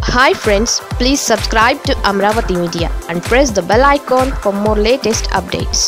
hi friends please subscribe to Amaravati media and press the bell icon for more latest updates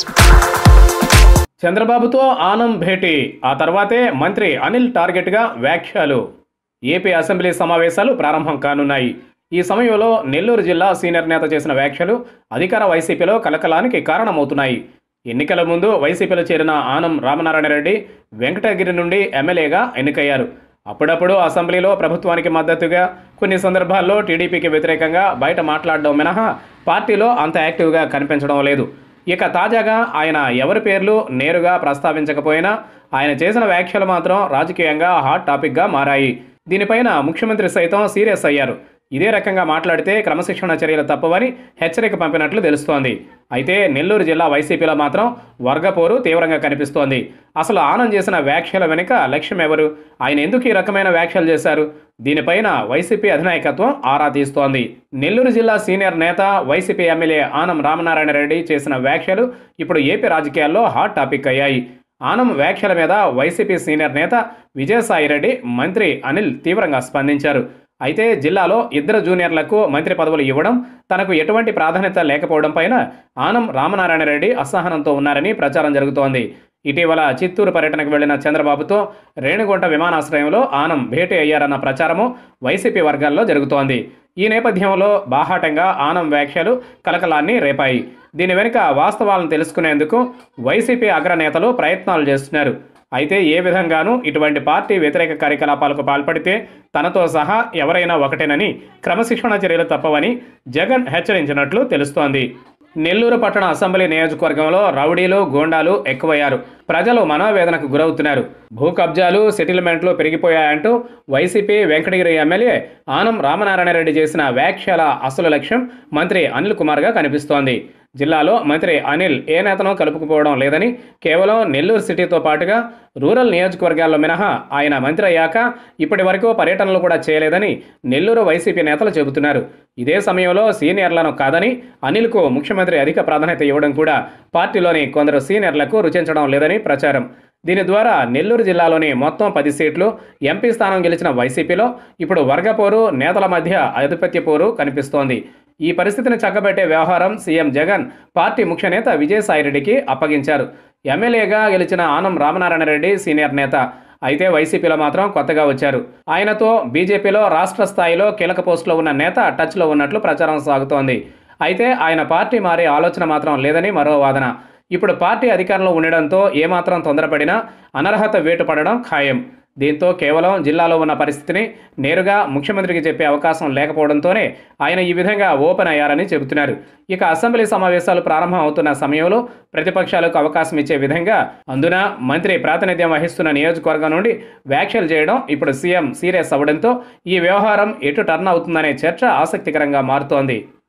చంద్రబాబుతో ఆనం భేటీ ఆ తర్వాతే మంత్రి అనిల్ టార్గెట్గా వ్యాఖ్యలు ఏపీ అసెంబ్లీ సమావేశాలు ప్రారంభం కానున్నాయి ఈ సమయంలో నెల్లూరు జిల్లా సీనియర్ నేత చేసిన వ్యాఖ్యలు అధికార వైసీపీలో కలకలానికి కారణమవుతున్నాయి ఎన్నికల ముందు వైసీపీలో చేరిన ఆనం రామనారాయణ రెడ్డి వెంకటగిరి నుండి ఎమ్మెల్యేగా ఎన్నికయ్యారు అప్పుడప్పుడు అసెంబ్లీలో ప్రభుత్వానికి మద్దతుగా కొన్ని సందర్భాల్లో టీడీపీకి వ్యతిరేకంగా బయట మాట్లాడడం మినహా పార్టీలో అంత యాక్టివ్గా కనిపించడం లేదు ఇక తాజాగా ఆయన ఎవరి పేర్లు నేరుగా ప్రస్తావించకపోయినా ఆయన చేసిన వ్యాఖ్యలు మాత్రం రాజకీయంగా హాట్ టాపిక్గా మారాయి దీనిపైన ముఖ్యమంత్రి సైతం సీరియస్ అయ్యారు ఇదే రకంగా మాట్లాడితే క్రమశిక్షణ చర్యలు తప్పవని హెచ్చరిక పంపినట్లు తెలుస్తోంది అయితే నెల్లూరు జిల్లా వైసీపీలో మాత్రం వర్గపోరు తీవ్రంగా కనిపిస్తోంది అసలు ఆనంద్ చేసిన వ్యాఖ్యల వెనుక లక్ష్యం ఎవరు ఆయన ఎందుకు ఈ రకమైన వ్యాఖ్యలు చేశారు దీనిపైన వైసీపీ అధినాయకత్వం ఆరా తీస్తోంది నెల్లూరు జిల్లా సీనియర్ నేత వైసీపీ ఎమ్మెల్యే ఆనం రామనారాయణ రెడ్డి చేసిన వ్యాఖ్యలు ఇప్పుడు ఏపీ రాజకీయాల్లో హాట్ టాపిక్ అయ్యాయి ఆనం వ్యాఖ్యల మీద వైసీపీ సీనియర్ నేత విజయసాయిరెడ్డి మంత్రి అనిల్ తీవ్రంగా స్పందించారు అయితే జిల్లాలో ఇద్దరు జూనియర్లకు మంత్రి పదవులు ఇవ్వడం తనకు ఎటువంటి ప్రాధాన్యత లేకపోవడం పైన ఆనం రామనారాయణ రెడ్డి అసహనంతో ఉన్నారని ప్రచారం జరుగుతోంది ఇటీవల చిత్తూరు పర్యటనకు వెళ్లిన చంద్రబాబుతో రేణిగుంట విమానాశ్రయంలో ఆనం భేటీ అయ్యారన్న ప్రచారము వైసీపీ వర్గాల్లో జరుగుతోంది ఈ నేపథ్యంలో బాహాటంగా ఆనం వ్యాఖ్యలు కలకలాన్ని రేపాయి దీని వెనుక వాస్తవాలను తెలుసుకునేందుకు వైసీపీ అగ్రనేతలు ప్రయత్నాలు చేస్తున్నారు అయితే ఏ విధంగానూ ఇటువంటి పార్టీ వ్యతిరేక కార్యకలాపాలకు పాల్పడితే తనతో సహా ఎవరైనా ఒకటేనని క్రమశిక్షణ చర్యలు తప్పవని జగన్ హెచ్చరించినట్లు తెలుస్తోంది నెల్లూరు పట్టణ అసెంబ్లీ నియోజకవర్గంలో రౌడీలు గోండాలు ఎక్కువయ్యారు ప్రజలు మనోవేదనకు గురవుతున్నారు భూ కబ్జాలు సెటిల్మెంట్లు పెరిగిపోయాయంటూ వైసీపీ వెంకటగిరి ఎమ్మెల్యే ఆనం రామనారాయణ రెడ్డి చేసిన వ్యాఖ్యల అసలు లక్ష్యం మంత్రి అనిల్ కుమార్గా కనిపిస్తోంది జిల్లాలో మంత్రి అనిల్ ఏ నేతను కలుపుకుపోవడం లేదని కేవలం నెల్లూరు సిటీతో పాటుగా రూరల్ నియోజకవర్గాల్లో మినహా ఆయన మంత్రి అయ్యాక ఇప్పటి వరకు పర్యటనలు కూడా చేయలేదని నెల్లూరు వైసీపీ నేతలు చెబుతున్నారు ఇదే సమయంలో సీనియర్లను కాదని అనిల్కు ముఖ్యమంత్రి అధిక ప్రాధాన్యత ఇవ్వడం కూడా పార్టీలోని కొందరు సీనియర్లకు రుచించడం లేదని ప్రచారం దీని ద్వారా నెల్లూరు జిల్లాలోని మొత్తం పది సీట్లు ఎంపీ స్థానం గెలిచిన వైసీపీలో ఇప్పుడు వర్గపోరు నేతల మధ్య ఆధిపత్య పోరు కనిపిస్తోంది ఈ పరిస్థితిని చక్కబెట్టే వ్యవహారం సీఎం జగన్ పార్టీ ముఖ్య నేత విజయసాయిరెడ్డికి అప్పగించారు ఎమ్మెల్యేగా గెలిచిన ఆనం రామనారాయణ రెడ్డి సీనియర్ నేత అయితే వైసీపీలో మాత్రం కొత్తగా వచ్చారు ఆయనతో బీజేపీలో రాష్ట్ర స్థాయిలో కీలక పోస్టులో ఉన్న నేత టచ్లో ఉన్నట్లు ప్రచారం సాగుతోంది అయితే ఆయన పార్టీ మారే ఆలోచన మాత్రం లేదని మరో వాదన ఇప్పుడు పార్టీ అధికారంలో ఉండడంతో ఏమాత్రం తొందరపడినా అనర్హత వేటు పడడం ఖాయం దీంతో కేవలం జిల్లాలో ఉన్న పరిస్థితిని నేరుగా ముఖ్యమంత్రికి చెప్పే అవకాశం లేకపోవడంతోనే ఆయన ఈ విధంగా ఓపెన్ అయ్యారని చెబుతున్నారు ఇక అసెంబ్లీ సమావేశాలు ప్రారంభం అవుతున్న సమయంలో ప్రతిపక్షాలకు అవకాశం ఇచ్చే విధంగా అందున మంత్రి ప్రాతినిధ్యం వహిస్తున్న నియోజకవర్గం నుండి వ్యాఖ్యలు చేయడం ఇప్పుడు సీఎం సీరియస్ అవ్వడంతో ఈ వ్యవహారం ఎటు టర్న్ అవుతుందనే చర్చ ఆసక్తికరంగా మారుతోంది